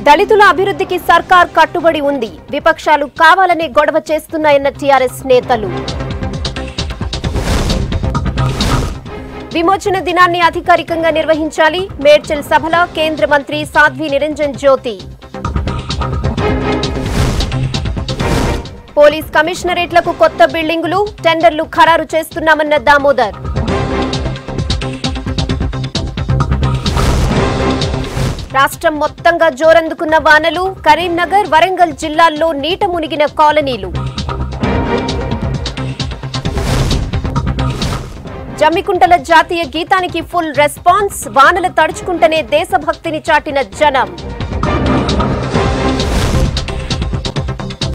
దళితుల అభివృద్ధికి సర్కార్ కట్టుబడి ఉంది విపక్షాలు కావాలనే గొడవ చేస్తున్నాయన్న టీఆర్ఎస్ నేతలు విమోచన దినాన్ని అధికారికంగా నిర్వహించాలి మేడ్చల్ సభలో కేంద్ర మంత్రి సాధ్వి నిరంజన్ జ్యోతి పోలీస్ కమిషనరేట్లకు కొత్త బిల్డింగులు టెండర్లు ఖరారు చేస్తున్నామన్న దామోదర్ రాష్ట్రం మొత్తంగా జోరందుకున్న వానలు కరీంనగర్ వరంగల్ జిల్లాల్లో నీట మునిగిన కాలనీలు జమ్మికుంటల జాతీయ గీతానికి ఫుల్ రెస్పాన్స్ వానలు తడుచుకుంటేనే దేశభక్తిని చాటిన జనం